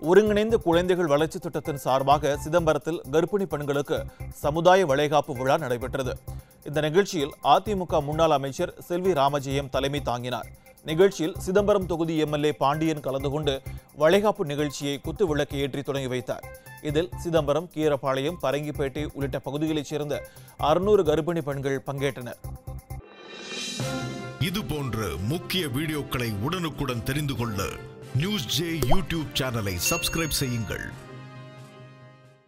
ஒருங்கிணைந்த குழந்தைகள் வளர்ச்சி திட்டத்தின் சார்பாக சிதம்பரத்தில் கர்ப்பிணி பெண்களுக்கு சமுதாய வளைகாப்பு விழா நடைபெற்றது இந்த நிகழ்ச்சியில் அதிமுக முன்னாள் அமைச்சர் செல்வி ராமஜெயம் தலைமை தாங்கினார் நிகழ்ச்சியில் சிதம்பரம் தொகுதி எம்எல்ஏ பாண்டியன் கலந்து கொண்டு வளைகாப்பு நிகழ்ச்சியை குத்து விளக்கு ஏற்றி தொடங்கி வைத்தார் இதில் சிதம்பரம் கீரப்பாளையம் பரங்கிப்பேட்டை உள்ளிட்ட பகுதிகளைச் சேர்ந்த அறுநூறு கர்ப்பிணி பெண்கள் பங்கேற்றனர் இது போன்ற முக்கிய வீடியோக்களை உடனுக்குடன் தெரிந்து கொள்ள நியூஸ் ஜே யூடியூப் சேனலை சப்ஸ்கிரைப் செய்யுங்கள்